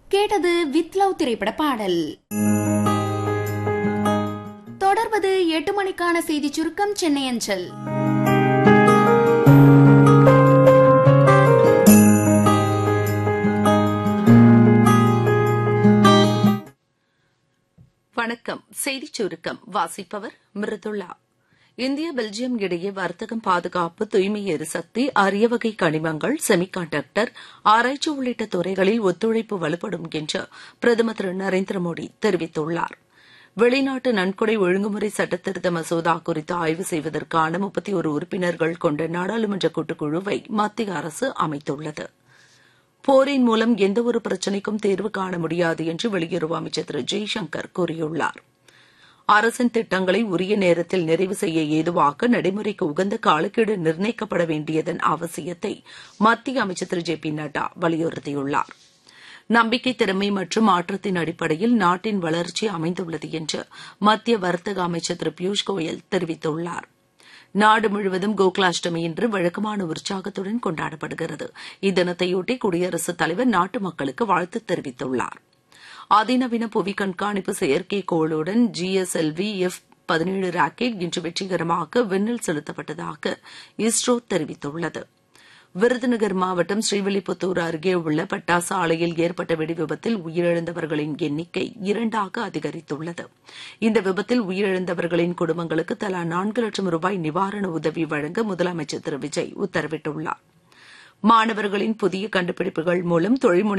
கேட்டது with love திரைப்பட பாடல் தொடர்வது எட்டு மணிக்கான செய்தி சுருக்கம் சென்னை அஞ்சல் வணக்கம் செய்திச் சுருக்கம் வாசிப்பவர் மிருதுளா இந்தியா பெல்ஜியம் இடையே வர்த்தகம் பாதுகாப்பு தூய்மை எரிசக்தி அரிய வகை கனிமங்கள் செமிகண்டக்டர் ஆராய்ச்சி உள்ளிட்ட துறைகளில் ஒத்துழைப்பு வலுப்படும் என்று பிரதமர் திரு நரேந்திர மோடி தெரிவித்துள்ளார் வெளிநாட்டு நன்கொடை ஒழுங்குமுறை சட்டத்திருத்த மசோதா குறித்து ஆய்வு செய்வதற்கான முப்பத்தி ஒரு உறுப்பினர்கள் கொண்ட நாடாளுமன்ற கூட்டுக்குழுவை மத்திய அரசு அமைத்துள்ளது போரின் மூலம் எந்தவொரு பிரச்சினைக்கும் தீர்வு காண முடியாது என்று வெளியுறவு அமைச்சர் திரு ஜெய்சங்கர் கூறியுள்ளார் அரசின் திட்டங்களை உரிய நேரத்தில் நிறைவு செய்ய ஏதுவாக நடைமுறைக்கு உகந்த காலக்கெடு நிர்ணயிக்கப்பட வேண்டியதன் அவசியத்தை மத்திய அமைச்சர் திரு ஜே பி நட்டா வலியுறுத்தியுள்ளார் நம்பிக்கை திறமை மற்றும் மாற்றத்தின் அடிப்படையில் நாட்டின் வளர்ச்சி அமைந்துள்ளது என்று மத்திய வர்த்தக அமைச்சர் திரு பியூஷ் கோயல் தெரிவித்துள்ளாா் நாடு முழுவதும் கோகுலாஷ்டமி இன்று வழக்கமான உற்சாகத்துடன் கொண்டாடப்படுகிறது இத்தினத்தையொட்டி குடியரசுத் தலைவர் நாட்டு மக்களுக்கு வாழ்த்து தெரிவித்துள்ளார் அதிநவீன புவி கண்காணிப்பு செயற்கைக்கோளுடன் ஜிஎஸ்எல்வி எஃப் பதினேழு ராக்கெட் இன்று வெற்றிகரமாக விண்ணில் செலுத்தப்பட்டதாக இஸ்ரோ தெரிவித்துள்ளது விருதுநகர் மாவட்டம் ஸ்ரீவில்லிபுத்தூர் அருகே உள்ள பட்டாசு ஆலையில் ஏற்பட்ட வெடிவிபத்தில் உயிரிழந்தவர்களின் எண்ணிக்கை இரண்டாக அதிகரித்துள்ளது இந்த விபத்தில் உயிரிழந்தவர்களின் குடும்பங்களுக்கு தலா நான்கு லட்சம் ரூபாய் நிவாரண உதவி வழங்க முதலமைச்சர் திரு விஜய் உத்தரவிட்டுள்ளார் மாணவர்களின் புதிய கண்டுபிடிப்புகள் மூலம் தொழில்முனை